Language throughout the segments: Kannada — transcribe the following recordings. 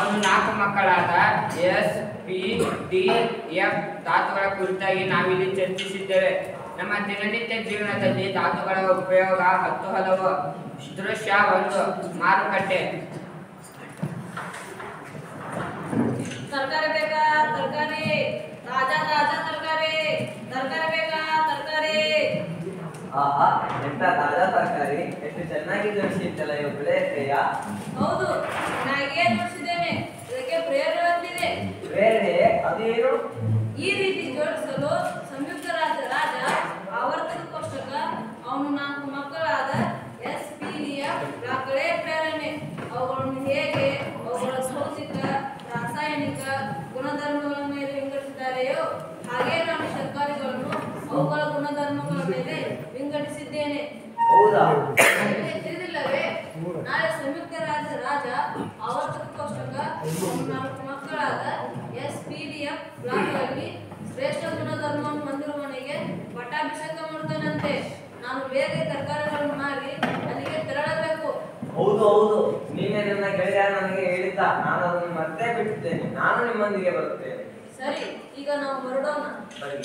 ಅವನು ನಾಲ್ಕು ಮಕ್ಕಳಾದ ಎಸ್ ಪಿ ಡಿ ಎಫ್ ಧಾತುಗಳ ಕುರಿತಾಗಿ ನಾವಿಲ್ಲಿ ಚರ್ಚಿಸಿದ್ದೇವೆ ನಮ್ಮ ದಿನನಿತ್ಯ ಜೀವನದಲ್ಲಿ ಧಾತುಗಳ ಉಪಯೋಗ ಹತ್ತು ಹಲವು ದೃಶ್ಯ ಒಂದು ಮಾರುಕಟ್ಟೆ ತರಕಾರಿ ಬೇಕಾ ತರಕಾರಿ ತಾಜಾ ತಾಜಾ ತರಕಾರಿ ತರಕಾರಿ ಬೇಕಾ ತರಕಾರಿ ಆಹಾ ಎಂತ ತಾಜಾ ತರಕಾರಿ ಎಷ್ಟು ಚೆನ್ನಾಗಿ ಜೋಡಿಸಿತ್ತಲ್ಲ ಇವು ಬೆಳೆಯಕ್ಕೆಯ ಹೌದು ನನಗೆ ಜೋಡಿಸಿದ್ದೇನೆ ಇದಕ್ಕೆ ಪ್ರೇರಣೆ ಬಂದಿದೆ ಬೇರೆ ಅದೇನು ಈ ರೀತಿ ಜೋಡಿಸಲು ಸಂಯುಕ್ತ ರಾಜ್ಯ ರಾಜ ಆವರ್ತಕ ಕೋಷ್ಟಕ ಅವನು ನಾಲ್ಕು ಮಕ್ಕಳಾದ ಎಸ್ ಪಿ ಡಿ ಎಫ್ ಬ್ಲಾಕ್ಗಳೇ ಪ್ರೇರಣೆ ಅವುಗಳನ್ನು ಹೇಗೆ ಅವುಗಳ ಭೌತಿಕ ರಾಸಾಯನಿಕ ಗುಣಧರ್ಮಗಳ ಮೇಲೆ ವಿಂಗಡಿಸಿದ್ದಾರೆಯೋ ಹಾಗೆ ನಾನು ತರಕಾರಿಗಳನ್ನು ಅವುಗಳ ಗುಣಧರ್ಮಗಳ ಮೇಲೆ ವಿಂಗಡಿಸಿದ್ದೇನೆ ಹೌದಾ ನಿಮಗೆ ತಿಳಿದಿಲ್ಲವೇ ನಾಳೆ ಸಂಯುಕ್ತ ರಾಜ್ಯ ರಾಜ ಆವರ್ತಕ ಕೋಷ್ಟಕ ಅವನ ನಾಲ್ಕು ಮಕ್ಕಳಾದ ಎಸ್ ಪಿ ಡಿ ಎಫ್ ಬ್ಲಾಕ್ಗಳಲ್ಲಿ ಶ್ರೇಷ್ಠ ಗುಣಧರ್ಮವನ್ನು ಹೊಂದಿರುವವನಿಗೆ ಪಟ್ಟಾಭಿಷೇಕ ಮಾಡುತ್ತಾನಂತೆ ನಾನು ಬೇಗ ತರಕಾರಿಗಳನ್ನು ಮಾರಿ ಅಲ್ಲಿಗೆ ತೆರಳಬೇಕು ಹೌದು ಹೌದು ನೀನೇ ನನ್ನ ಗೆಳೆಯ ನನಗೆ ಹೇಳಿದ್ದ ನಾನು ಅದನ್ನು ಮತ್ತೆ ಬಿಟ್ಟಿದ್ದೇನೆ ನಾನು ನಿಮ್ಮೊಂದಿಗೆ ಬರುತ್ತೇನೆ ಸರಿ ಈಗ ನಾವು ಹೊರಡೋಣ ಬನ್ನಿ.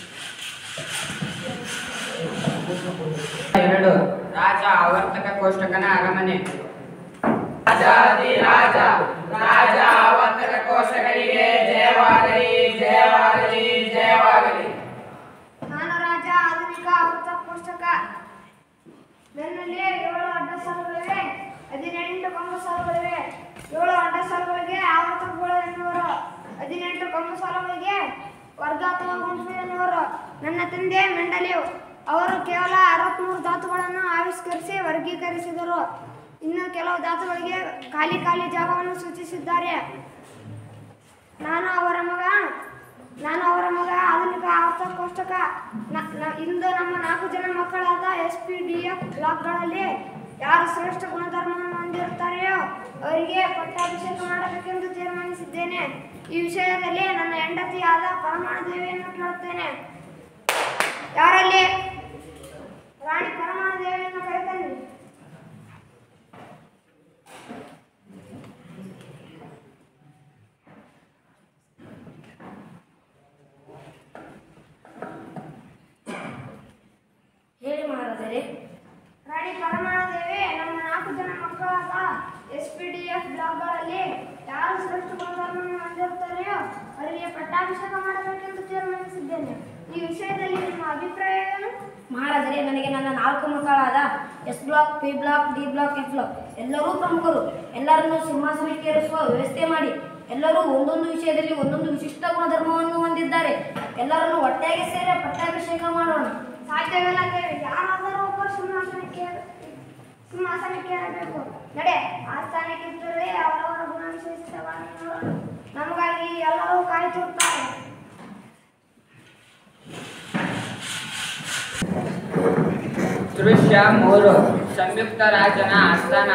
ಎರಡು ರಾಜ ಆವರ್ತಕ ಕೋಷ್ಟಕನ ಅರಮನೆ ರಾಜಾದಿ ರಾಜ ರಾಜ ಆವರ್ತಕ ಕೋಶಗಳಿಗೆ ಜಯವಾಗಲಿ ಜಯವಾಗಲಿ ಜಯವಾಗಲಿ ನಾನು ರಾಜ ಆಧುನಿಕ ಆವೃತ್ತ ಪುಸ್ತಕ ನನ್ನಲ್ಲಿ ಏಳು ಅಡ್ಡ ಸಾಲುಗಳಿವೆ ಹದಿನೆಂಟು ಕೊಂಬ ಸಾಲುಗಳಿವೆ ಏಳು ಅಡ್ಡ ಸಾಲುಗಳಿಗೆ ಆವರ್ತಕಗಳು ಎನ್ನುವರು ಹದಿನೆಂಟು ಕೊಂಬ ಸಾಲುಗಳಿಗೆ ವರ್ಗ ಅಥವಾ ಗುಂಪು ಎನ್ನುವರು ನನ್ನ ತಂದೆ ಮೆಂಡಲಿಯು ಅವರು ಕೇವಲ ಅರವತ್ಮೂರು ಧಾತುಗಳನ್ನು ಆವಿಷ್ಕರಿಸಿ ವರ್ಗೀಕರಿಸಿದರು ಇನ್ನು ಕೆಲವು ಧಾತುಗಳಿಗೆ ಖಾಲಿ ಖಾಲಿ ಜಾಗವನ್ನು ಸೂಚಿಸಿದ್ದಾರೆ ನಾನು ಅವರ ಮಗ ನಾನು ಅವರ ಮಗ ಆಧುನಿಕ ಆರ್ಥ ಕೋಷ್ಟಕ ನ- ನ- ಇಂದು ನಮ್ಮ ನಾಲ್ಕು ಜನ ಮಕ್ಕಳಾದ ಎಸ್ ಪಿ ಡಿ ಎಫ್ ಬ್ಲಾಕ್ಗಳಲ್ಲಿ ಯಾರು ಶ್ರೇಷ್ಠ ಗುಣಧರ್ಮವನ್ನು ಹೊಂದಿರುತ್ತಾರೆಯೋ ಅವರಿಗೆ ಪಟ್ಟಾಭಿಷೇಕ ಮಾಡಬೇಕೆಂದು ತೀರ್ಮಾನಿಸಿದ್ದೇನೆ ಈ ವಿಷಯದಲ್ಲಿ ನನ್ನ ಹೆಂಡತಿಯಾದ ಪರಮಾಣು ದೇವಿಯನ್ನು ಕೇಳುತ್ತೇನೆ ಯಾರಲ್ಲಿ ರಾಣಿ ಪರಮಾಣು ದೇವಿಯನ್ನು ಕರೆತನ್ನಿ ಹೇಳಿ ಮಹಾರಾಜರೇ ರಾಣಿ ಪರಮಾಣುದೇವಿ ನಮ್ಮ ನಾಲ್ಕು ಜನ ಮಕ್ಕಳಾದ ಎಸ್ ಪಿ ಡಿ ಎಫ್ ಬ್ಲಾಕ್ಗಳಲ್ಲಿ ಯಾರು ಶ್ರೇಷ್ಠ ಗುಣಧರ್ಮವನ್ನು ಹೊಂದಿರುತ್ತಾರೆಯೋ ಅವರಿಗೆ ಪಟ್ಟಾಭಿಷೇಕ ಮಾಡಬೇಕೆಂದು ತೀರ್ಮಾನಿಸಿದ್ದೇನೆ ಈ ವಿಷಯದಲ್ಲಿ ನಿಮ್ಮ ಅಭಿಪ್ರಾಯ ಏನು ಮಹಾರಾಜರೇ ನನಗೆ ನನ್ನ ನಾಲ್ಕು ಮಕ್ಕಳಾದ S block P block D block F block ಎಲ್ಲರೂ ಪ್ರಮುಖರು ಎಲ್ಲರನ್ನೂ ಸಿಂಹಾಸನಕ್ಕೇರಿಸುವ ವ್ಯವಸ್ಥೆ ಮಾಡಿ ಎಲ್ಲರೂ ಒಂದೊಂದು ವಿಷಯದಲ್ಲಿ ಒಂದೊಂದು ವಿಶಿಷ್ಟ ಗುಣಧರ್ಮವನ್ನು ಹೊಂದಿದ್ದಾರೆ ಎಲ್ಲರನ್ನು ಒಟ್ಟಾಗಿ ಸೇರಿ ಪಟ್ಟಾಭಿಷೇಕ ಮಾಡೋಣ ಸಾಧ್ಯವಿಲ್ಲ ದೇವಿ ಯಾರಾದರೂ ಒಬ್ಬರು ಸಿಂಹಾಸನಕ್ಕೆ ಸಿಂಹಾಸನಕ್ಕೆ ಏರಬೇಕು ನಡೆ ಆ ಸ್ಥಾನಕ್ಕಿದ್ದರೆ ಅವರವರ ಗುಣ ವಿಶೇಷವಾಗಿ ನೋಡೋಣ ನಮಗಾಗಿ ಎಲ್ಲರೂ ಕಾಯ್ತಿರುತ್ತಾರೆ ದೃಶ್ಯ ಮೂರು ಸಂಯುಕ್ತ ರಾಜನ ಆಸ್ಥಾನ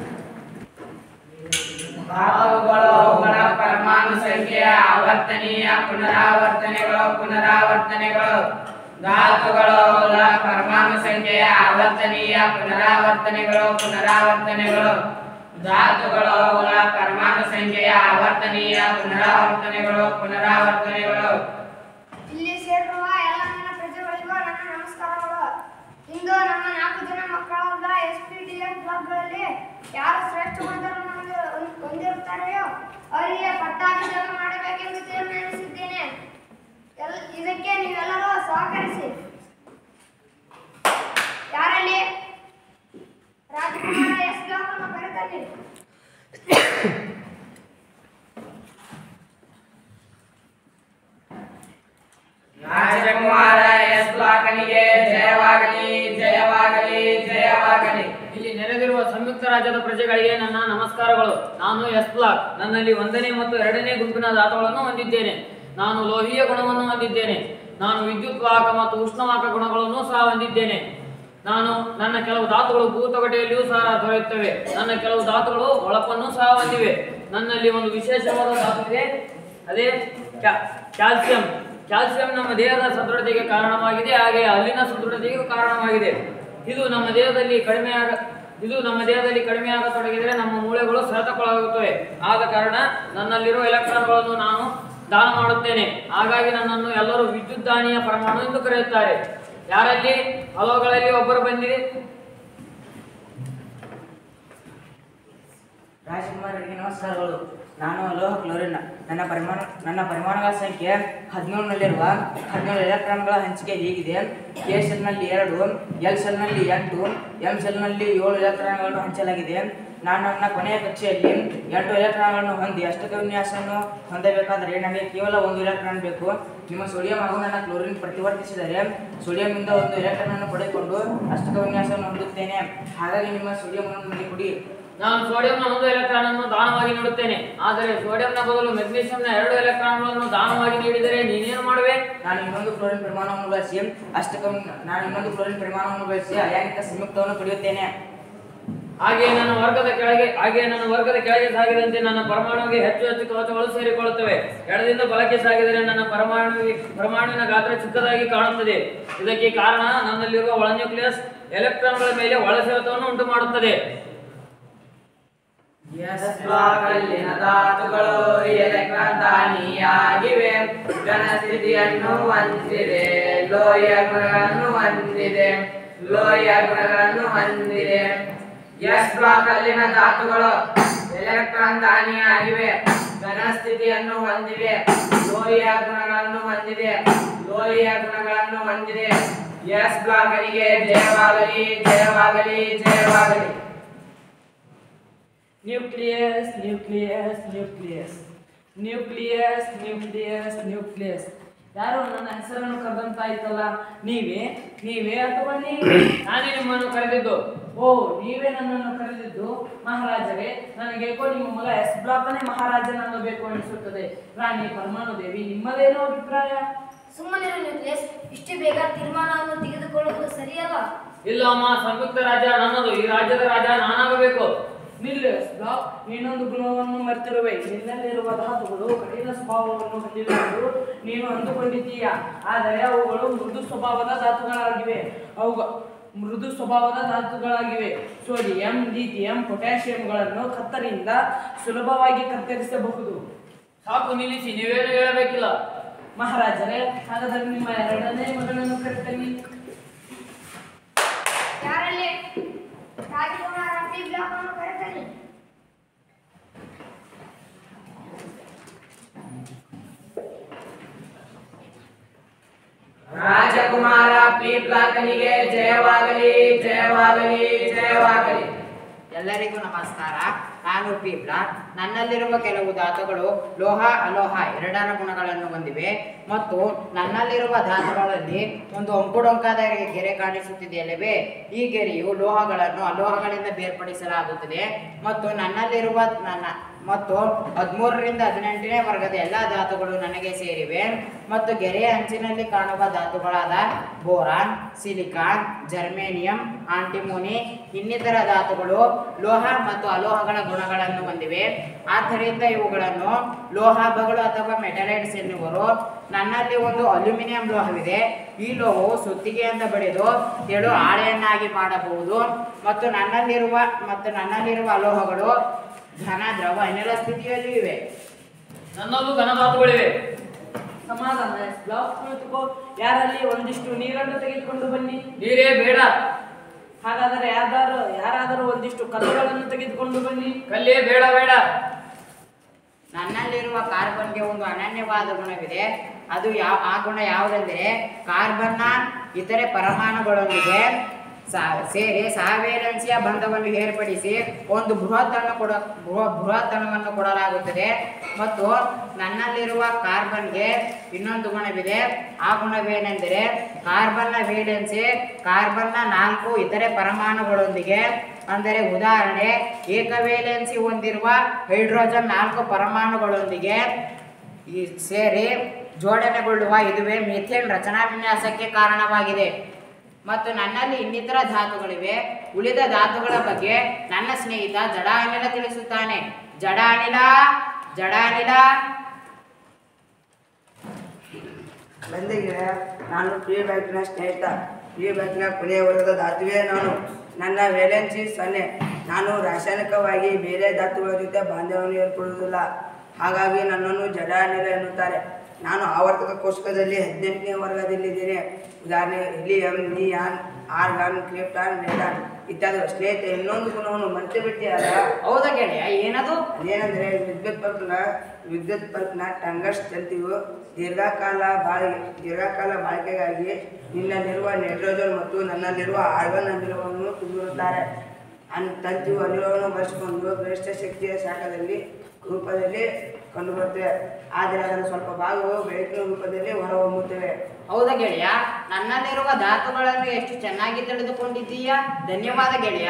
ಧಾತುಗಳು ಅವುಗಳ ಪರಮಾಣು ಸಂಖ್ಯೆಯ ಆವರ್ತನೀಯ ಪುನರಾವರ್ತನೆಗಳು ಪುನರಾವರ್ತನೆಗಳು ಧಾತುಗಳು ಅವುಗಳ ಪರಮಾಣು ಸಂಖ್ಯೆಯ ಆವರ್ತನೀಯ ಪುನರಾವರ್ತನೆಗಳು ಪುನರಾವರ್ತನೆಗಳು ಧಾತುಗಳು ಅವುಗಳ ಪರಮಾಣು ಸಂಖ್ಯೆಯ ಆವರ್ತನೀಯ ಪುನರಾವರ್ತನೆಗಳು ಪುನರಾವರ್ತನೆಗಳು ಇಲ್ಲಿ ಸೇರಿರುವ ಎಲ್ಲ ನನ್ನ ಪ್ರಜೆಗಳಿಗೂ ನನ್ನ ನಮಸ್ಕಾರಗಳು ಇಂದು ನಮ್ಮ ನಾಲ್ಕು ಜನ ಮಕ್ಕಳಾದ ಎಸ್ ಪಿ ಡಿ ಎಫ್ ಬ್ಲಾಕ್ಗಳಲ್ಲಿ ಯಾರು ಶ್ರೇಷ್ಠ ಗುಣಧರ್ಮ ಹೊಂದಿ- ಹೊಂದಿರುತ್ತಾರೆಯೋ ಅವರಿಗೆ ಪಟ್ಟಾಭಿಷೇಕ ಮಾಡಬೇಕೆಂದು ತೀರ್ಮಾನಿಸಿದ್ದೇನೆ ಎಲ್ ಇದಕ್ಕೆ ನೀವೆಲ್ಲರೂ ಸಹಕರಿಸಿ ಯಾರಲ್ಲಿ ರಾಜಕುಮಾರ ಎಸ್ ಬ್ಲಾಕ್ ಅನ್ನು ಕರೆತನ್ನಿ ರಾಜಕುಮಾರ ಎಸ್ ಬ್ಲಾಕನಿಗೆ ಜಯವಾಗಲಿ ಜಯವಾಗಲಿ ಜಯವಾಗಲಿ ಇಲ್ಲಿ ನೆರೆದಿರುವ ಸಂಯುಕ್ತ ರಾಜ್ಯದ ಪ್ರಜೆಗಳಿಗೆ ನನ್ನ ನಮಸ್ಕಾರಗಳು ನಾನು ಎಸ್ ಬ್ಲಾಕ್ ನನ್ನಲ್ಲಿ ಒಂದನೇ ಮತ್ತು ಎರಡನೇ ಗುಂಪಿನ ಧಾತುಗಳನ್ನು ಹೊಂದಿದ್ದೇನೆ ನಾನು ಲೋಹೀಯ ಗುಣವನ್ನು ಹೊಂದಿದ್ದೇನೆ ನಾನು ವಿದ್ಯುತ್ ವಾಹಕ ಮತ್ತು ಉಷ್ಣವಾಹಕ ಗುಣಗಳನ್ನು ಸಹ ಹೊಂದಿದ್ದೇನೆ ನಾನು ನನ್ನ ಕೆಲವು ಧಾತುಗಳು ಭೂತೊಗಟೆಯಲ್ಲಿಯೂ ಸಹ ದೊರೆಯುತ್ತವೆ ನನ್ನ ಕೆಲವು ಧಾತುಗಳು ಒಳಪನ್ನು ಸಹ ಹೊಂದಿವೆ ನನ್ನಲ್ಲಿ ಒಂದು ವಿಶೇಷವಾದ ಧಾತು ಇದೆ ಅದೇ ಕ್ಯಾ- ಕ್ಯಾಲ್ಸಿಯಂ ಕ್ಯಾಲ್ಸಿಯಂ ನಮ್ಮ ದೇಹದ ಸದೃಢತೆಗೆ ಕಾರಣವಾಗಿದೆ ಹಾಗೆ ಹಲ್ಲಿನ ಸದೃಢತೆಗೂ ಕಾರಣವಾಗಿದೆ ಇದು ನಮ್ಮ ದೇಹದಲ್ಲಿ ಕಡಿಮೆ ಆಗ ಇದು ನಮ್ಮ ದೇಹದಲ್ಲಿ ಕಡಿಮೆ ಆಗತೊಡಗಿದರೆ ನಮ್ಮ ಮೂಳೆಗಳು ಸೆಳೆತಕ್ಕೊಳಗಾಗುತ್ತವೆ ಆದ ಕಾರಣ ನನ್ನಲ್ಲಿರುವ ಎಲೆಕ್ಟ್ರಾನ್ಗಳನ್ನು ನಾನು ದಾನ ಮಾಡುತ್ತೇನೆ ಹಾಗಾಗಿ ನನ್ನನ್ನು ಎಲ್ಲರೂ ವಿದ್ಯುತ್ ದಾನಿಯ ಪರಮಾಣು ಎಂದು ಕರೆಯುತ್ತಾರೆ ಯಾರಲ್ಲಿ ಹಲವುಗಳಲ್ಲಿ ಒಬ್ಬರು ಬಂದಿರಿ ರಾಜಕುಮಾರರಿಗೆ ನಮಸ್ಕಾರಗಳು ನಾನು ಲೋಹ ಕ್ಲೋರಿನ್ ನನ್ನ ಪರಿಮಾಣ ನನ್ನ ಪರಿಮಾಣಗಳ ಸಂಖ್ಯೆ ಹದಿನೇಳನಲ್ಲಿರುವ ಹದಿನೇಳು ಎಲೆಕ್ಟ್ರಾನ್ಗಳ ಹಂಚಿಕೆ ಹೀಗಿದೆ ಕೆ ಸೆಲ್ನಲ್ಲಿ ಎರಡು ಎಲ್ ಸೆಲ್ನಲ್ಲಿ ಎಂಟು ಎಂ ಸೆಲ್ನಲ್ಲಿ ಏಳು ಎಲೆಕ್ಟ್ರಾನ್ಗಳನ್ನು ಹಂಚಲಾಗಿದೆ ನಾನು ನನ್ನ ಕೊನೆಯ ಕಕ್ಷೆಯಲ್ಲಿ ಎಂಟು ಎಲೆಕ್ಟ್ರಾನ್ಗಳನ್ನು ಹೊಂದಿ ಅಷ್ಟಕ ವಿನ್ಯಾಸವನ್ನು ಹೊಂದಬೇಕಾದರೆ ನನಗೆ ಕೇವಲ ಒಂದು ಎಲೆಕ್ಟ್ರಾನ್ ಬೇಕು ನಿಮ್ಮ ಸೋಡಿಯಂ ಹಾಗೂ ನನ್ನ ಕ್ಲೋರಿನ್ ಪ್ರತಿವರ್ತಿಸಿದರೆ ಸೋಡಿಯಂನಿಂದ ಒಂದು ಎಲೆಕ್ಟ್ರಾನ್ ಅನ್ನು ಪಡೆದುಕೊಂಡು ಅಷ್ಟಕ ವಿನ್ಯಾಸವನ್ನು ಹೊಂದುತ್ತೇನೆ ಹಾಗಾಗಿ ನಿಮ್ಮ ಸೋಡಿಯಂ ಅನ್ನು ನನಗೆ ಕೊಡಿ ನಾನು ಸೋಡಿಯಂನ ಒಂದು ಎಲೆಕ್ಟ್ರಾನ್ ಅನ್ನು ದಾನವಾಗಿ ನೀಡುತ್ತೇನೆ ಆದರೆ ಸೋಡಿಯಂನ ಬದಲು ಮೆಗ್ನೀಷಿಯಂನ ಎರಡು ಎಲೆಕ್ಟ್ರಾನ್ಗಳನ್ನು ದಾನವಾಗಿ ನೀಡಿದರೆ ನೀನೇನು ಮಾಡುವೆ ನಾನು ಇನ್ನೊಂದು ಕ್ಲೋರಿನ್ ಪರಿಮಾಣವನ್ನು ಬಳಸಿ ಅಷ್ಟಕ ನಾನು ಇನ್ನೊಂದು ಕ್ಲೋರಿನ್ ಪರಿಮಾಣವನ್ನು ಬಳಸಿ ಅಯಾನಿಕ ಸಂಯುಕ್ತವನ್ನು ಪಡೆಯುತ್ತೇನೆ ಹಾಗೆಯೇ ನನ್ನ ವರ್ಗದ ಕೆಳಗೆ ಹಾಗೆಯೇ ನನ್ನ ವರ್ಗದ ಕೆಳಗೆ ಸಾಗಿದಂತೆ ನನ್ನ ಪರಮಾಣುವಿಗೆ ಹೆಚ್ಚು ಹೆಚ್ಚು ಕವಚಗಳು ಸೇರಿಕೊಳ್ಳುತ್ತವೆ ಎಡದಿಂದ ಬಲಕ್ಕೆ ಸಾಗಿದರೆ ನನ್ನ ಪರಮಾಣುವಿಗೆ ಪರಮಾಣುವಿನ ಗಾತ್ರ ಚಿಕ್ಕದಾಗಿ ಕಾಣುತ್ತದೆ ಇದಕ್ಕೆ ಕಾರಣ ನನ್ನಲ್ಲಿರುವ ಒಳ ನ್ಯೂಕ್ಲಿಯಸ್ ಎಲೆಕ್ಟ್ರಾನ್ಗಳ ಮೇಲೆ ಒಳಸೆಳೆತವನ್ನು ಉಂಟು ಮಾಡುತ್ತದೆ ಕಲ್ಲಿನ ಧಾತುಗಳು ಎಲೆಕ್ಟ್ರಾನ್ ದಾನಿಯಾಗಿವೆ ಘನಸ್ಥಿತಿಯನ್ನು ಹೊಂದಿದೆ ಲೋಯ ಗುಣಗಳನ್ನು ಹೊಂದಿದೆ ಲೋಯ ಗುಣಗಳನ್ನು ಹೊಂದಿದೆ ಎಸ್ ಬ್ಲಾಕ್ ಅಲ್ಲಿನ ಧಾತುಗಳು ಎಲೆಕ್ಟ್ರಾನ್ ದಾನಿಯಾಗಿವೆ ಘನಸ್ಥಿತಿಯನ್ನು ಹೊಂದಿವೆ ಲೋಯ ಗುಣಗಳನ್ನು ಹೊಂದಿದೆ ಲೋಯ ಗುಣಗಳನ್ನು ಹೊಂದಿದೆ ಎಸ್ ಬ್ಲಾಕ್ ಅಲ್ಲಿಗೆ ಜಯವಾಗಲಿ ಜಯವಾಗಲಿ ಜಯವಾಗಲಿ nucleus nucleus nucleus nucleus nucleus nucleus ಯಾರು ನನ್ನ ಹೆಸರನ್ನು ಕರೆದಂತಾಯ್ತಲ್ಲ ನೀವೇ ನೀವೇ ಅಥವಾ ನೀವೇ ನಾನೇ ನಿಮ್ಮನ್ನು ಕರೆದಿದ್ದು ಓ ನೀವೇ ನನ್ನನ್ನು ಕರೆದಿದ್ದು ಮಹಾರಾಜರೇ ನನಗೆ ಏಕೋ ನಿಮ್ಮ ಮಗ ಎಸ್ ಬ್ಲಾಕ್ನೇ ಮಹಾರಾಜನಾಗಬೇಕು ಅನಿಸುತ್ತದೆ ರಾಣಿ ಪರಮಾಣು ದೇವಿ ನಿಮ್ಮದೇನೋ ಅಭಿಪ್ರಾಯ ಸುಮ್ಮನಿರು ನ್ಯೂಕ್ಲಿಯಸ್ ಇಷ್ಟು ಬೇಗ ತೀರ್ಮಾನವನ್ನು ತೆಗೆದುಕೊಳ್ಳುವುದು ಸರಿಯಲ್ಲ ಇಲ್ಲ ಅಮ್ಮ ಸಂಯುಕ್ತ ರಾಜ್ಯ ನನ್ನದು ಈ ರಾಜ್ಯದ ರಾಜ ನಾನಾಗಬೇಕು ನಿಲ್ಲು ಎಸ್ ಬ್ಲಾಕ್ ನೀನೊಂದು ಗುಣವನ್ನು ಮರೆತಿರುವೆ ನಿನ್ನಲ್ಲಿರುವ ಧಾತುಗಳು ಕಠಿಣ ಸ್ವಭಾವವನ್ನು ಹೊಂದಿರುವುದು ನೀನು ಅಂದುಕೊಂಡಿದ್ದೀಯ ಆದರೆ ಅವುಗಳು ಮೃದು ಸ್ವಭಾವದ ಧಾತುಗಳಾಗಿವೆ ಅವುಗ ಮೃದು ಸ್ವಭಾವದ ಧಾತುಗಳಾಗಿವೆ ಸೋಡಿಯಂ ಲಿಥಿಯಂ ಪೊಟ್ಯಾಷಿಯಂಗಳನ್ನು ಕತ್ತರಿಯಿಂದ ಸುಲಭವಾಗಿ ಕತ್ತರಿಸಬಹುದು ಸಾಕು ನಿಲ್ಲಿಸಿ ನೀವೇನು ಹೇಳಬೇಕಿಲ್ಲ ಮಹಾರಾಜರೇ ಹಾಗಾದರೆ ನಿಮ್ಮ ಎರಡನೇ ಮಗಳನ್ನು ಕರೆತನ್ನಿ ಯಾರಲ್ಲಿ ರಾಜಕುಮಾರ ಪಿ ಬ್ಲಾಕ್ ಅನ್ನು ಕರೆತನ್ನಿ ರಾಜಕುಮಾರ ಪಿ ಬ್ಲಾಕನಿಗೆ ಜಯವಾಗಲಿ ಜಯವಾಗಲಿ ಜಯವಾಗಲಿ ಎಲ್ಲರಿಗೂ ನಮಸ್ಕಾರ ನಾನು ಪಿ ಬ್ಲಾಕ್ ನನ್ನಲ್ಲಿರುವ ಕೆಲವು ಧಾತುಗಳು ಲೋಹ ಅಲೋಹ ಎರಡರ ಗುಣಗಳನ್ನು ಹೊಂದಿವೆ ಮತ್ತು ನನ್ನಲ್ಲಿರುವ ಧಾತುಗಳಲ್ಲಿ ಒಂದು ಅಂಕುಡೊಂಕಾದ ಗೆರೆ ಕಾಣಿಸುತ್ತಿದೆಯಲ್ಲವೇ ಈ ಗೆರೆಯು ಲೋಹಗಳನ್ನು ಅಲೋಹಗಳಿಂದ ಬೇರ್ಪಡಿಸಲಾಗುತ್ತದೆ ಮತ್ತು ನನ್ನಲ್ಲಿರುವ ನನ್ನ ಮತ್ತು ಹದಿಮೂರರಿಂದ ಹದಿನೆಂಟನೇ ವರ್ಗದ ಎಲ್ಲ ಧಾತುಗಳು ನನಗೆ ಸೇರಿವೆ ಮತ್ತು ಗೆರೆಯ ಅಂಚಿನಲ್ಲಿ ಕಾಣುವ ಧಾತುಗಳಾದ ಬೋರಾನ್ ಸಿಲಿಕಾನ್ ಜರ್ಮೇನಿಯಂ ಆಂಟಿಮೋನಿ ಇನ್ನಿತರ ಧಾತುಗಳು ಲೋಹ ಮತ್ತು ಅಲೋಹಗಳ ಗುಣಗಳನ್ನು ಹೊಂದಿವೆ ಆದ್ದರಿಂದ ಇವುಗಳನ್ನು ಲೋಹಾಭಗಳು ಅಥವಾ ಮೆಟಲೈಟ್ಸ್ ಎನ್ನುವರು ನನ್ನಲ್ಲಿ ಒಂದು ಅಲ್ಯೂಮಿನಿಯಂ ಲೋಹವಿದೆ ಈ ಲೋಹವು ಸುತ್ತಿಗೆಯಿಂದ ಬಡಿದು ತೆಳು ಹಾಳೆಯನ್ನಾಗಿ ಮಾಡಬಹುದು ಮತ್ತು ನನ್ನಲ್ಲಿರುವ ಮತ್ತು ನನ್ನಲ್ಲಿರುವ ಅಲೋಹಗಳು ಘನ ದ್ರವ ಅನಿಲ ಸ್ಥಿತಿಯಲ್ಲಿ ಇವೆ ನನ್ನಲ್ಲೂ ಘನಧಾತುಗಳಿವೆ ಸಮಾಧಾನ ಎಸ್ ಬ್ಲಾಕ್ ಕುಳಿತುಕೋ ಯಾರಲ್ಲಿ ಒಂದಿಷ್ಟು ನೀರನ್ನು ತೆಗೆದುಕೊಂಡು ಬನ್ನಿ ನೀರೇ ಬೇಡ ಹಾಗಾದರೆ ಯಾರಾದರೂ ಯಾರಾದರೂ ಒಂದಿಷ್ಟು ಕಲ್ಲುಗಳನ್ನು ತೆಗೆದುಕೊಂಡು ಬನ್ನಿ ಕಲ್ಲೇ ಬೇಡ ಬೇಡ ನನ್ನಲ್ಲಿರುವ ಕಾರ್ಬನ್ಗೆ ಒಂದು ಅನನ್ಯವಾದ ಗುಣವಿದೆ ಅದು ಯಾವ ಆ ಗುಣ ಯಾವುದೆಂದರೆ ಕಾರ್ಬನ್ನ ಇತರೆ ಪರಮಾಣುಗಳೊಂದಿಗೆ ಸಾ- ಸೇರಿ ಸಾವೇಲೆನ್ಸಿಯ ಬಂಧವನ್ನು ಏರ್ಪಡಿಸಿ ಒಂದು ಬೃಹತ್ ಅನ್ನು ಕೊಡ ಬೃಹ- ಬೃಹತ್ ಅಣುವನ್ನು ಕೊಡಲಾಗುತ್ತದೆ ಮತ್ತು ನನ್ನಲ್ಲಿರುವ ಕಾರ್ಬನ್ಗೆ ಇನ್ನೊಂದು ಗುಣವಿದೆ ಆ ಗುಣವೇನೆಂದರೆ ಕಾರ್ಬನ್ನ ವೇಲೆನ್ಸಿ ಕಾರ್ಬನ್ನ ನಾಲ್ಕು ಇತರೆ ಪರಮಾಣುಗಳೊಂದಿಗೆ ಅಂದರೆ ಉದಾಹರಣೆ ಏಕವೇಲೆನ್ಸಿ ಹೊಂದಿರುವ ಹೈಡ್ರೋಜನ್ ನಾಲ್ಕು ಪರಮಾಣುಗಳೊಂದಿಗೆ ಈ ಸೇರಿ ಜೋಡಣೆಗೊಳ್ಳುವ ಇದುವೇ ಮಿಥೇನ್ ರಚನಾ ವಿನ್ಯಾಸಕ್ಕೆ ಕಾರಣವಾಗಿದೆ ಮತ್ತು ನನ್ನಲ್ಲಿ ಇನ್ನಿತರ ಧಾತುಗಳಿವೆ ಉಳಿದ ಧಾತುಗಳ ಬಗ್ಗೆ ನನ್ನ ಸ್ನೇಹಿತ ಜಡ ಅನಿಲ ತಿಳಿಸುತ್ತಾನೆ ಜಡ ಅನಿಲ ಜಡ ಅನಿಲ ಬಂದಿಗೆ ನಾನು ಪ್ರಿಯ ಬ್ಯಾಂಕಿನ ಸ್ನೇಹಿತ ಪ್ರಿಯ ಬ್ಯಾಂಕಿನ ಕೊನೆಯ ವರ್ಗದ ದಾತುವೆ ನಾನು ನನ್ನ ವೇಲೆನ್ಸಿ ಸೊನ್ನೆ ನಾನು ರಾಸಾಯನಿಕವಾಗಿ ಬೇರೆ ಧಾತುಗಳ ಜೊತೆ ಬಾಂಧವ್ಯವನ್ನು ಏರ್ಪಡುವುದಿಲ್ಲ ಹಾಗಾಗಿ ನನ್ನನ್ನು ಜಡ ಅನಿಲ ಎನ್ನುತ್ತಾರೆ ನಾನು ಆವರ್ತಕ ಕೋಷ್ಟಕದಲ್ಲಿ ಹದಿನೆಂಟನೇ ವರ್ಗದಲ್ಲಿದ್ದೇನೆ ಉದಾಹರಣೆ helium neon argon krypton radon ಇತ್ಯಾದಿ ಸ್ನೇಹಿತ ಇನ್ನೊಂದು ಗುಣವನ್ನು ಮರೆತು ಬಿಟ್ಟಿಯಾದ ಹೌದಾ ಗೆಳೆಯ ಏನದು ಅದೇನೆಂದರೆ ವಿದ್ಯುತ್ ಬಲ್ಬ್ನ ವಿದ್ಯುತ್ ಬಲ್ಬ್ನ ಟಂಗಸ್ ತಂತಿಯು ದೀರ್ಘಕಾಲ ಬಾಳಿಕೆ ದೀರ್ಘಕಾಲ ಬಾಳಿಕೆಗಾಗಿ ನಿನ್ನಲ್ಲಿರುವ ನೈಟ್ರೋಜನ್ ಮತ್ತು ನನ್ನಲ್ಲಿರುವ ಆರ್ಗನ್ ಅನಿಲವನ್ನು ತುಂಬಿರುತ್ತಾರೆ ಅನ್ ತಂತಿಯು ಅನಿಲವನ್ನು ಬಳಸಿಕೊಂಡು ಗರಿಷ್ಠ ಶಕ್ತಿಯ ಶಾಖದಲ್ಲಿ ರೂಪದಲ್ಲಿ ಕಂಡುಬರುತ್ತವೆ ಆದರೆ ಅದರ ಸ್ವಲ್ಪ ಭಾಗವು ಬೆಳಕಿನ ರೂಪದಲ್ಲಿ ಹೊರಹೊಮ್ಮುತ್ತವೆ ಹೌದಾ ಗೆಳೆಯ ನನ್ನಲ್ಲಿರುವ ಧಾತುಗಳನ್ನು ಎಷ್ಟು ಚೆನ್ನಾಗಿ ತಿಳಿದುಕೊಂಡಿದ್ದೀಯಾ ಧನ್ಯವಾದ ಗೆಳೆಯ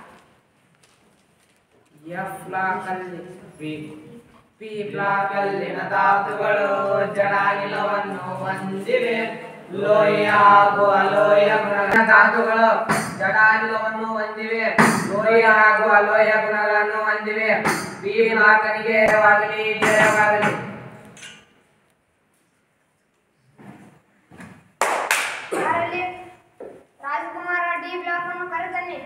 ಎಫ್ ಬ್ಲಾಕಲ್ಲಿ ಪಿ ಪಿ ಬ್ಲಾಕಲ್ಲಿನ ಧಾತುಗಳು ಜಡಾನಿಲವನ್ನು ಹೊಂದಿವೆ ಲೋಯ ಹಾಗೂ ಅಲೋಯ ಗುಣಗಳ ಧಾತುಗಳು ಜಡಾನಿಲವನ್ನು ಹೊಂದಿವೆ ಲೋಯ ಹಾಗೂ ಅಲೋಯ ಗುಣಗಳನ್ನು ಹೊಂದಿವೆ ಪಿ ಬ್ಲಾಕನಿಗೆ ಜಯವಾಗಲಿ ಜಯವಾಗಲಿ ಯಾರಲ್ಲಿ ರಾಜಕುಮಾರ ಡಿ ಬ್ಲಾಕ್ ಅನ್ನು ಕರೆತನ್ನಿ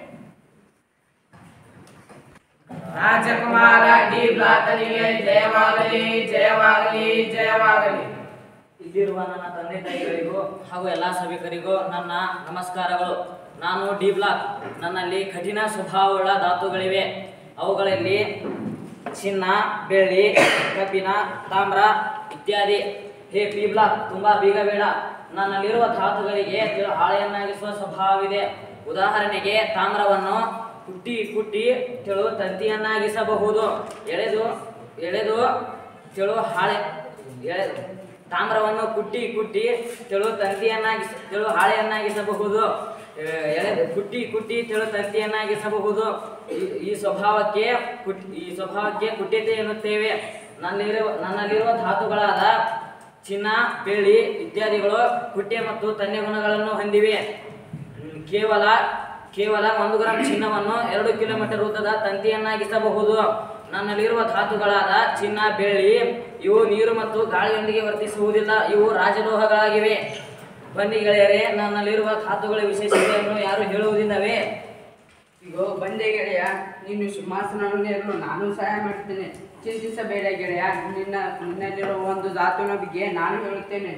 ರಾಜಕುಮಾರ ಡಿ ಬ್ಲಾಕನಿಗೆ ಜಯವಾಗಲಿ ಜಯವಾಗಲಿ ಜಯವಾಗಲಿ ಇಲ್ಲಿರುವ ನನ್ನ ತಂದೆ ತಾಯಿಗಳಿಗೂ ಹಾಗೂ ಎಲ್ಲ ಸಭಿಕರಿಗೂ ನನ್ನ ನಮಸ್ಕಾರಗಳು ನಾನು ಡಿ ಬ್ಲಾಕ್ ನನ್ನಲ್ಲಿ ಕಠಿಣ ಸ್ವಭಾವವುಳ್ಳ ಧಾತುಗಳಿವೆ ಅವುಗಳಲ್ಲಿ ಚಿನ್ನ ಬೆಳ್ಳಿ ಕಬ್ಬಿಣ ತಾಮ್ರ ಇತ್ಯಾದಿ ಹೇ ಪಿ ಬ್ಲಾಕ್ ತುಂಬ ಬೇಗ ಬೇಡ ನನ್ನಲ್ಲಿರುವ ಧಾತುಗಳಿಗೆ ತಿಳು ಹಾಳೆಯನ್ನಾಗಿಸುವ ಸ್ವಭಾವವಿದೆ ಉದಾಹರಣೆಗೆ ತಾಮ್ರವನ್ನು ಕುಟ್ಟಿ ಕುಟ್ಟಿ ತೆಳು ತಂತಿಯನ್ನಾಗಿಸಬಹುದು ಎಳೆದು ಎಳೆದು ತೆಳು ಹಾಳೆ ಎಳೆ ತಾಮ್ರವನ್ನು ಕುಟ್ಟಿ ಕುಟ್ಟಿ ತೆಳು ತಂತಿಯನ್ನಾಗಿಸ ತೆಳು ಹಾಳೆಯನ್ನಾಗಿಸಬಹುದು ಆ, ಎಳೆದು ಕುಟ್ಟಿ ಕುಟ್ಟಿ ತೆಳು ತಂತಿಯನ್ನಾಗಿಸಬಹುದು ಈ- ಈ ಸ್ವಭಾವಕ್ಕೆ ಕುಟ್ ಈ ಸ್ವಭಾವಕ್ಕೆ ಕುಟ್ಯತೆ ಎನ್ನುತ್ತೇವೆ ನನ್ನಲ್ಲಿರುವ ನನ್ನಲ್ಲಿರುವ ಧಾತುಗಳಾದ ಚಿನ್ನ ಬೆಳ್ಳಿ ಇತ್ಯಾದಿಗಳು ಕುಟ್ಯ ಮತ್ತು ತನ್ಯ ಗುಣಗಳನ್ನು ಹೊಂದಿವೆ ಹ್ಮ್, ಕೇವಲ ಕೇವಲ ಒಂದು ಗ್ರಾಂ ಚಿನ್ನವನ್ನು ಎರಡು ಕಿಲೋಮೀಟರ್ ಉದ್ದದ ತಂತಿಯನ್ನಾಗಿಸಬಹುದು ನನ್ನಲ್ಲಿರುವ ಧಾತುಗಳಾದ ಚಿನ್ನ ಬೆಳ್ಳಿ ಇವು ನೀರು ಮತ್ತು ಗಾಳಿಯೊಂದಿಗೆ ವರ್ತಿಸುವುದಿಲ್ಲ ಇವು ರಾಜಲೋಹಗಳಾಗಿವೆ ಬನ್ನಿ ಗೆಳೆಯರೇ ನನ್ನಲ್ಲಿರುವ ಧಾತುಗಳ ವಿಶೇಷತೆಯನ್ನು ಯಾರು ಹೇಳುವುದಿಲ್ಲವೇ ಈಗ ಬಂದೆ ಗೆಳೆಯ ನೀನು ಸಿಂಹಾಸನವನ್ನು ನಾನು ಸಹಾಯ ಮಾಡ್ತೇನೆ ಚಿಂತಿಸಬೇಡ ಗೆಳೆಯ ನಿನ್ನ ನಿನ್ನಲ್ಲಿರುವ ಒಂದು ಧಾತುವಿನ ಬಗ್ಗೆ ನಾನು ಹೇಳುತ್ತೇನೆ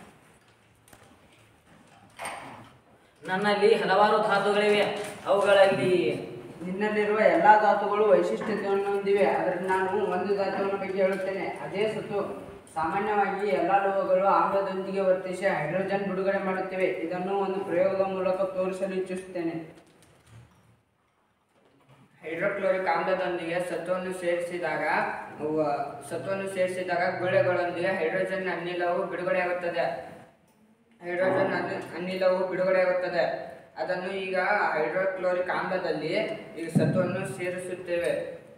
ನನ್ನಲ್ಲಿ ಹಲವಾರು ಧಾತುಗಳಿವೆ ಅವುಗಳಲ್ಲಿ ನಿನ್ನಲ್ಲಿರುವ ಎಲ್ಲ ಧಾತುಗಳು ವೈಶಿಷ್ಟ್ಯತೆಯನ್ನು ಹೊಂದಿವೆ ಅದರಲ್ಲಿ ನಾನು ಒಂದು ಧಾತುವಿನ ಬಗ್ಗೆ ಹೇಳುತ್ತೇನೆ ಅದೇ ಸತು ಸಾಮಾನ್ಯವಾಗಿ ಎಲ್ಲ ಲೋಹಗಳು ಆಮ್ಲದೊಂದಿಗೆ ವರ್ತಿಸಿ ಹೈಡ್ರೋಜನ್ ಬಿಡುಗಡೆ ಮಾಡುತ್ತವೆ ಇದನ್ನು ಒಂದು ಪ್ರಯೋಗದ ಮೂಲಕ ತೋರಿಸಲು ಇಚ್ಛಿಸುತ್ತೇನೆ ಹೈಡ್ರೋಕ್ಲೋರಿಕ್ ಆಮ್ಲದೊಂದಿಗೆ ಸತ್ವವನ್ನು ಸೇರಿಸಿದಾಗ ಅವು- ಸತ್ವವನ್ನು ಸೇರಿಸಿದಾಗ ಗುಳೆಗಳೊಂದಿಗೆ ಹೈಡ್ರೋಜನ್ ಅನಿಲವು ಬಿಡುಗಡೆಯಾಗುತ್ತದೆ ಹೈಡ್ರೋಜನ್ ಅನಿ- ಅನಿಲವು ಬಿಡುಗಡೆಯಾಗುತ್ತದೆ ಅದನ್ನು ಈಗ ಹೈಡ್ರೋಕ್ಲೋರಿಕ್ ಆಮ್ಲದಲ್ಲಿ ಈಗ ಸತ್ವವನ್ನು ಸೇರಿಸುತ್ತೇವೆ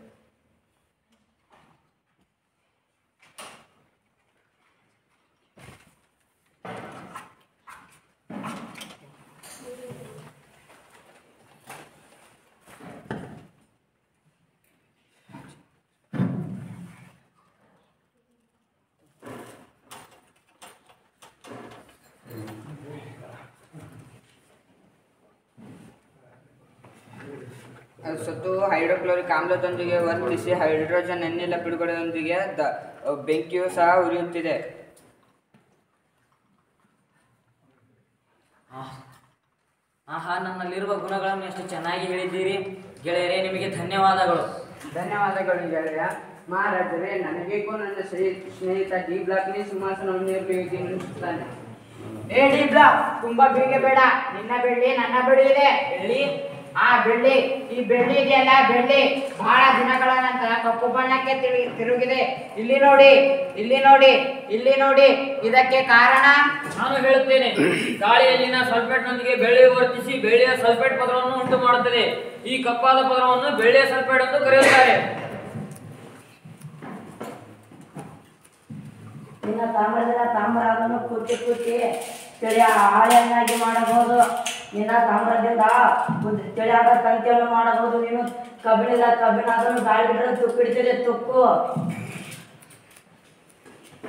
ಅದು ಸತ್ತು ಹೈಡ್ರೋಕ್ಲೋರಿಕ್ ಆಮ್ಲದೊಂದಿಗೆ ವರ್ತಿಸಿ ಹೈಡ್ರೋಜನ್ ಅನಿಲ ಬಿಡುಗಡೆಯೊಂದಿಗೆ ದ ಬೆಂಕಿಯು ಸಹ ಉರಿಯುತ್ತಿದೆ ಆಹ್. ಆಹಾ ನನ್ನಲ್ಲಿರುವ ಗುಣಗಳನ್ನು ಎಷ್ಟು ಚೆನ್ನಾಗಿ ಹೇಳಿದ್ದೀರಿ ಗೆಳೆಯರೇ ನಿಮಗೆ ಧನ್ಯವಾದಗಳು ಧನ್ಯವಾದಗಳು ಗೆಳೆಯ ಮಹಾರಾಜರೇ ನನಗೇಕೋ ನನ್ನ ಸ್ನೇಹಿ- ಸ್ನೇಹಿತ ಡಿ ಬ್ಲಾಕ್ನೇ ಸಿಂಹಾಸನವನ್ನು ಏರಬೇಕು ಎನ್ನಿಸುತ್ತಾನೆ ಏ ಡಿ ಬ್ಲಾಕ್ ತುಂಬಾ ಬೇಗ ಬೇಡ ನಿನ್ನ ಬೆಳ್ಳಿ ನನ್ನ ಬೆಳ್ಳಿ ಇದೆ ಬೆಳ್ಳಿ ಆ ಬೆಳ್ಳಿ ಈ ಬೆಳ್ಳಿ ಇದೆಯಲ್ಲ ಬೆಳ್ಳಿ ಬಹಳ ದಿನಗಳ ನಂತರ ಕಪ್ಪು ಬಣ್ಣಕ್ಕೆ ತಿರುಗಿ ತಿರುಗಿದೆ ಇಲ್ಲಿ ನೋಡಿ ಇಲ್ಲಿ ನೋಡಿ ಇಲ್ಲಿ ನೋಡಿ ಇದಕ್ಕೆ ಕಾರಣ ನಾನು ಹೇಳುತ್ತೇನೆ ಗಾಳಿಯಲ್ಲಿನ ಸಲ್ಫೇಟ್ನೊಂದಿಗೆ ಬೆಳ್ಳಿ ವರ್ತಿಸಿ ಬೆಳ್ಳಿಯ ಸಲ್ಫೇಟ್ ಪದರವನ್ನು ಉಂಟು ಮಾಡುತ್ತದೆ ಈ ಕಪ್ಪಾದ ಪದರವನ್ನು ಬೆಳ್ಳಿಯ ಸಲ್ಫೇಟ್ ಎಂದು ಕರೆಯುತ್ತಾರೆ ಇನ್ನು ತಾಮ್ರದಿಂದ ತಾಮ್ರ ಅದನ್ನು ಕುಟ್ಟಿ ಕುಟ್ಟಿ ತಿಳಿಯ ಹಾಳೆಯನ್ನಾಗಿ ಮಾಡಬಹುದು ನಿನ್ನ ತಾಮ್ರದಿಂದ ಉದ್ದ- ತಿಳಿಯಾದ ತಂತಿಯನ್ನು ಮಾಡಬಹುದು ನೀನು ಕಬ್ಬಿಣದ ಕಬ್ಬಿಣ ಅದನ್ನು ಗಾಳಿ ಬಿಟ್ಟರೆ ತುಕ್ಕಿಡ್ತಿದೆ ತುಕ್ಕು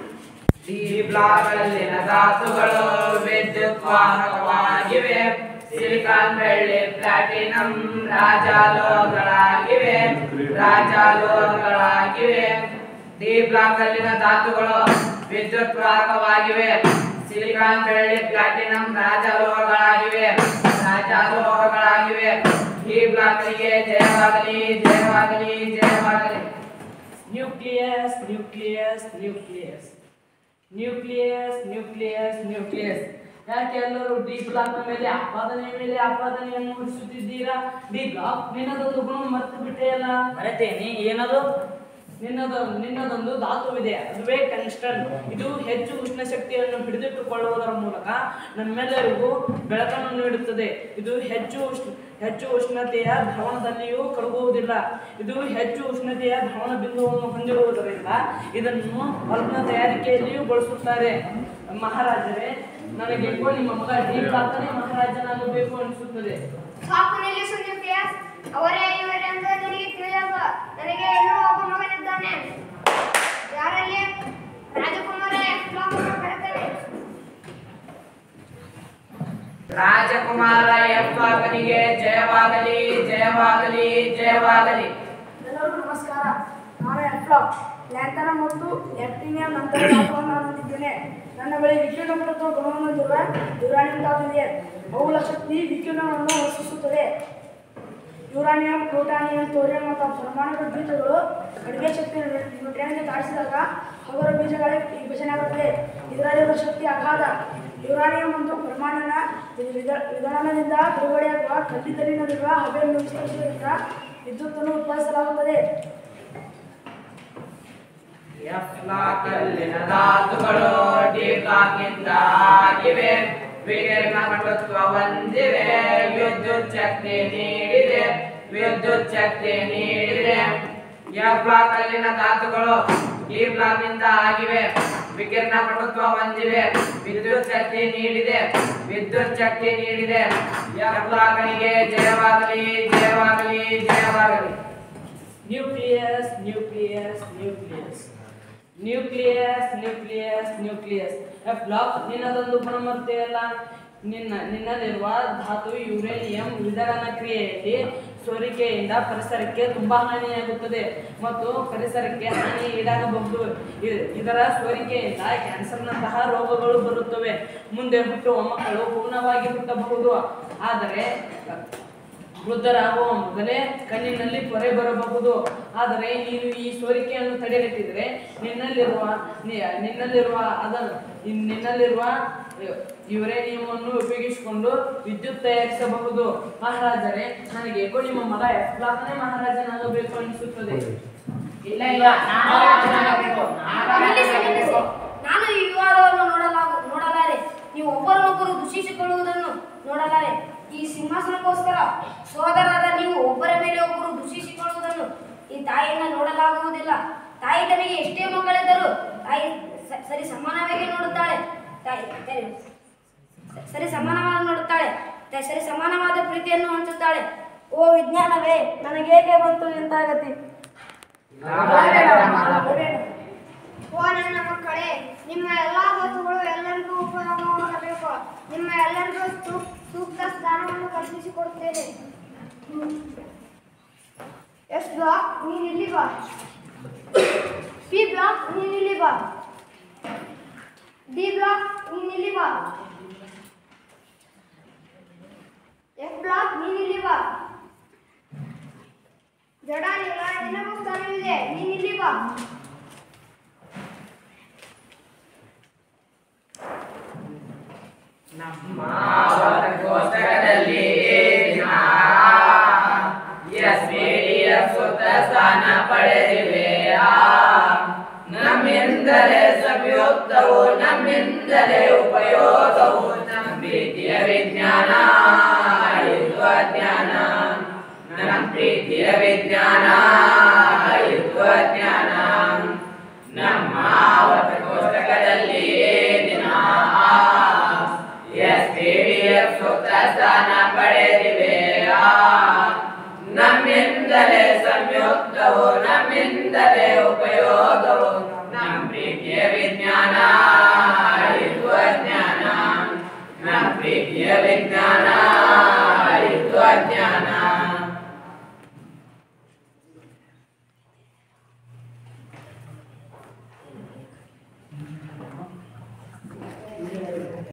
ಡಿ ಬ್ಲಾಕ್ನಲ್ಲಿನ ಧಾತುಗಳು ವಿದ್ಯುತ್ ವಾಹಕವಾಗಿವೆ ಸಿಲಿಕಾನ್ ಬೆಳ್ಳಿ ಪ್ಲಾಟಿನಂ ರಾಜಾಲೋಹಗಳಾಗಿವೆ ರಾಜಾಲೋಹಗಳಾಗಿವೆ ಡಿ ಬ್ಲಾಕ್ ಅಲ್ಲಿನ ಧಾತುಗಳು ವಿದ್ಯುತ್ ವಾಹಕವಾಗಿವೆ ಸಿಲಿಕಾನ್ ಬೆಳ್ಳಿ ಪ್ಲಾಟಿನಂ ರಾಜಾಲೋಹಗಳಾಗಿವೆ ರಾಜಾಲೋಹಗಳಾಗಿವೆ ಈ ಬ್ಲಾಕ್ಗೆ ಜಯವಾಗಲಿ ಜಯವಾಗಲಿ ಜಯವಾಗಲಿ nucleus nucleus nucleus nucleus nucleus nucleus ಯಾಕೆ ಎಲ್ಲರೂ ಡಿ ಬ್ಲಾಕ್ ಮೇಲೆ ಆಪಾದನೆ ಮೇಲೆ ಆಪಾದನೆಯನ್ನು ಹೊರಿಸುತ್ತಿದ್ದೀರಾ ಡಿ ಬ್ಲಾಕ್ ನಿನ್ನದೊಂದು ಗುಣ ಮರೆತು ಬಿಟ್ಟೆಯಲ್ಲ ಮರೆತೇನೆ ಏನದು ನಿನ್ನದ ನಿನ್ನದೊಂದು ಧಾತುವಿದೆ ಅದುವೇ ಟಂಗ್ಸ್ಟನ್ ಇದು ಹೆಚ್ಚು ಉಷ್ಣ ಶಕ್ತಿಯನ್ನು ಹಿಡಿದಿಟ್ಟುಕೊಳ್ಳುವುದರ ಮೂಲಕ ನಮ್ಮೆಲ್ಲರಿಗೂ ಬೆಳಕನ್ನು ನೀಡುತ್ತದೆ ಇದು ಹೆಚ್ಚು ಉಷ್ಣ ಹೆಚ್ಚು ಉಷ್ಣತೆಯ ದ್ರವಣದಲ್ಲಿಯೂ ಕರಗುವುದಿಲ್ಲ ಇದು ಹೆಚ್ಚು ಉಷ್ಣತೆಯ ದ್ರವಣ ಬಿಂದುವನ್ನು ಹೊಂದಿರುವುದರಿಂದ ಇದನ್ನು ಬಲ್ಬ್ನ ತಯಾರಿಕೆಯಲ್ಲಿಯೂ ಬಳಸುತ್ತಾರೆ ಮಹಾರಾಜರೇ ನನಗೆ ನಿಮ್ಮ ಮಗ ಡಿ ಬ್ಲಾಕ್ನೇ ಮಹಾರಾಜನಾಗಬೇಕು ಅನಿಸುತ್ತದೆ ಸಾಕು ನಿಲ್ಲಿಸು ನ್ಯೂಕ್ಲಿಯಸ್ ಅವರೇ ಇವರೆಂದು ನನಗೆ ತಿಳಿಯಲ್ಲ ನನಗೆ ಇನ್ನೂ ಒಬ್ಬ ಮಗನಿದ್ದಾನೆ ಯಾರಲ್ಲಿ ರಾಜಕುಮಾರ ಬ್ಲಾಕ್ ಕರೆತೇನೆ ರಾಜಕುಮಾರ ಎಪ್ಪಾಕನಿಗೆ ಜಯವಾಗಲಿ ಜಯವಾಗಲಿ ಜಯವಾಗಲಿ ಎಲ್ಲರಿಗೂ ನಮಸ್ಕಾರ ನಾನು ಎಫ್ಲಾಕ್ ಲ್ಯಾಂಥನ ಮತ್ತು ಆಕ್ಟಿನಿಯಂ ನಂತರ ಧಾತುವನ್ನು ಹೊಂದಿದ್ದೇನೆ ನನ್ನ ಬಳಿ ವಿಕಿರಣ ಮತ್ತು ಗುಣವನ್ನು ಹೊಂದಿರುವ ಯುರಾನಿಯಂ ಧಾತು ಇದೆ ಅವುಗಳ ಶಕ್ತಿ ವಿಕಿರಣವನ್ನು ಹೊರಸೂಸುತ್ತದೆ ಯುರಾನಿಯಂ ಪ್ಲೂಟಾನಿಯಂ ಥೋರಿಯಂ ಮತ್ತು ಪರಮಾಣುಗಳ ಬೀಜಗಳು ಕಡಿಮೆ ಶಕ್ತಿ ನ್ಯೂಟ್ರಿಯನ್ಗೆ ತಾಡಿಸಿದಾಗ ಹಗುರ ಬೀಜಗಳ ವಿಭಜನೆ ಆಗುತ್ತದೆ ಇದರಲ್ಲಿರುವ ಶಕ್ತಿ ಅಗಾಧ ಯುರಾನಿಯಂ ಒಂದು ಪರಮಾಣುವಿನ ವಿದ- ವಿದಳನದಿಂದ ಬಿಡುಗಡೆಯಾಗುವ ಕಲ್ಲಿದ್ದಲಿನಲ್ಲಿರುವ ಹಬೆಯನ್ನು ವಿಸ್ತರಿಸುವುದರಿಂದ ವಿದ್ಯುತ್ತನ್ನು ಉತ್ಪಾದಿಸಲಾಗುತ್ತದೆ ಎಫ್ ಬ್ಲಾಕ್ ಅಲ್ಲಿನ ಧಾತುಗಳು ಡಿ ಬ್ಲಾಕ್ ನಿಂದ ಆಗಿವೆ ವಿಕಿರಣ ಪಟುತ್ವ ಹೊಂದಿವೆ ವಿದ್ಯುತ್ ಶಕ್ತಿ ನೀಡಿದೆ ವಿದ್ಯುತ್ ಶಕ್ತಿ ನೀಡಿದೆ ಎಫ್ ಬ್ಲಾಕ್ ಅಲ್ಲಿನ ಧಾತುಗಳು ಡಿ ಬ್ಲಾಕ್ ನಿಂದ ಆಗಿವೆ ವಿಕಿರಣ ಪಟುತ್ವ ಹೊಂದಿವೆ ವಿದ್ಯುತ್ ಶಕ್ತಿ ನೀಡಿದೆ ವಿದ್ಯುತ್ ಶಕ್ತಿ ನೀಡಿದೆ ಎಫ್ ಬ್ಲಾಕ್ನಿಗೆ ಜಯವಾಗಲಿ ಜಯವಾಗಲಿ ಜಯವಾಗಲಿ nucleus nucleus nucleus nucleus nucleus nucleus F block ನಿನ್ನದೊಂದು ಗುಣಮರ್ತೆಯಲ್ಲ ನಿನ್ನ ನಿನ್ನಲ್ಲಿರುವ ಧಾತು ಯುರೇನಿಯಂ ವಿದಳನ ಕ್ರಿಯೆಯಲ್ಲಿ ಸೋರಿಕೆಯಿಂದ ಪರಿಸರಕ್ಕೆ ತುಂಬಾ ಹಾನಿಯಾಗುತ್ತದೆ ಮತ್ತು ಪರಿಸರಕ್ಕೆ ಹಾನಿ ಈಡಾಗಬಹುದು ಇ- ಇದರ ಸೋರಿಕೆಯಿಂದ ಕ್ಯಾನ್ಸರ್ನಂತಹ ರೋಗಗಳು ಬರುತ್ತವೆ ಮುಂದೆ ಹುಟ್ಟುವ ಮಕ್ಕಳು ಪೂರ್ಣವಾಗಿ ಹುಟ್ಟಬಹುದು ಆದರೆ ವೃದ್ಧರಾಗುವ ಮೊದಲೇ ಕಣ್ಣಿನಲ್ಲಿ ಪೊರೆ ಬರಬಹುದು ಆದರೆ ನೀನು ಈ ಸೋರಿಕೆಯನ್ನು ತಡೆಗಟ್ಟಿದರೆ ನಿನ್ನಲ್ಲಿರುವ ನಿ- ನಿನ್ನಲ್ಲಿರುವ ಅದನ್ನು ಇನ್- ನಿನ್ನಲ್ಲಿರುವ ಯುರೇನಿಯಂ ಅನ್ನು ಉಪಯೋಗಿಸಿಕೊಂಡು ವಿದ್ಯುತ್ ತಯಾರಿಸಬಹುದು ಮಹಾರಾಜರೇ ನನಗೆ ಏಕೋ ನಿಮ್ಮ ಮಗ ಎಫ್ಲಾಕನೇ ಮಹಾರಾಜನಾಗಬೇಕು ಅನಿಸುತ್ತದೆ ಇಲ್ಲ ಇಲ್ಲ ನಾನು ರಾಜನಾಗಬೇಕು. ನಾನು ನಿಲ್ಲಿಸಿ, ರಾಜನಾಗಬೇಕು. ನಿಲ್ಲಿಸಿ. ನಾನು ಈ ವಿವಾದವನ್ನು ನೋಡಲಾಗ ನೋಡಲಾರೆ ನೀವು ಒಬ್ಬರನ್ನೊಬ್ಬರು ದೂಷಿಸಿಕೊಳ್ಳುವುದನ್ನು ನೋಡಲಾರೆ ಈ ಸಿಂಹಾಸನಕ್ಕೋಸ್ಕರ ಸೋದರರಾದ ನೀವು ಒಬ್ಬರ ಮೇಲೆ ಒಬ್ಬರು ದೂಷಿಸಿಕೊಳ್ಳುವುದನ್ನು ಈ ತಾಯಿಯನ್ನ ನೋಡಲಾಗುವುದಿಲ್ಲ ತಾಯಿ ತನಗೆ ಎಷ್ಟೇ ಮಕ್ಕಳಿದ್ದರೂ ತಾಯಿ ಸ- ಸರಿ ಸಮಾನವಾಗಿ ನೋಡುತ್ತಾಳೆ ತಾಯಿ ಸರಿ ಸರಿ ಸಮಾನವಾಗಿ ನೋಡುತ್ತಾಳೆ ತಾಯಿ ಸರಿ ಸಮಾನವಾದ ಪ್ರೀತಿಯನ್ನು ಹಂಚುತ್ತಾಳೆ ಓ ವಿಜ್ಞಾನವೇ ನನಗೇಕೆ ಬಂತು ಇಂತಾಗತಿ ಓ ನನ್ನ ಮಕ್ಕಳೇ ನಿಮ್ಮ ಎಲ್ಲಾ ವಸ್ತುಗಳು ಎಲ್ಲರಿಗೂ ಉಪಯೋಗವಾಗಬೇಕು ನಿಮ್ಮ ಎಲ್ಲರಿಗೂ ಸೂಕ್- ಸೂಕ್ತ ಸ್ಥಾನವನ್ನು ಕಲ್ಪಿಸಿಕೊಡುತ್ತೇನೆ ಎಸ್ ಬ್ಲಾಕ್ ನೀನ್ ಇಲ್ಲಿ ಬಾ ಪಿ ಬ್ಲಾಕ್ ನೀನ್ ಇಲ್ಲಿ ಬಾ ಡಿ ಬ್ಲಾಕ್ ನೀನ್ ಇಲ್ಲಿ ಬಾ ಎಫ್ ಬ್ಲಾಕ್ ನೀನ್ ಇಲ್ಲಿ ಬಾ ಜಡ ಇಲ್ಲ ನಿನಗೂ ಸ್ಥಾನವಿದೆ ನೀನ್ ಇಲ್ಲಿ ಬಾ ನಮ್ಮ ಕೋಷ್ಟಕದಲ್ಲಿ ಎಸ್ ಪಿ ಡಿ ಎಫ್ ಸುತ್ತ ಸ್ಥಾನ ಪಡೆದಿವೆ ನಮ್ಮಿಂದಲೇ ಸಂಯುಕ್ತವು ನಮ್ಮಿಂದಲೇ ಉಪಯೋಗವು ನಮ್ಮ ಪ್ರೀತಿಯ ವಿಜ್ಞಾನ ಇದು ಅಜ್ಞಾನ ನಮ್ಮ ಪ್ರೀತಿಯ ವಿಜ್ಞಾನ ಇದು ಅಜ್ಞಾನ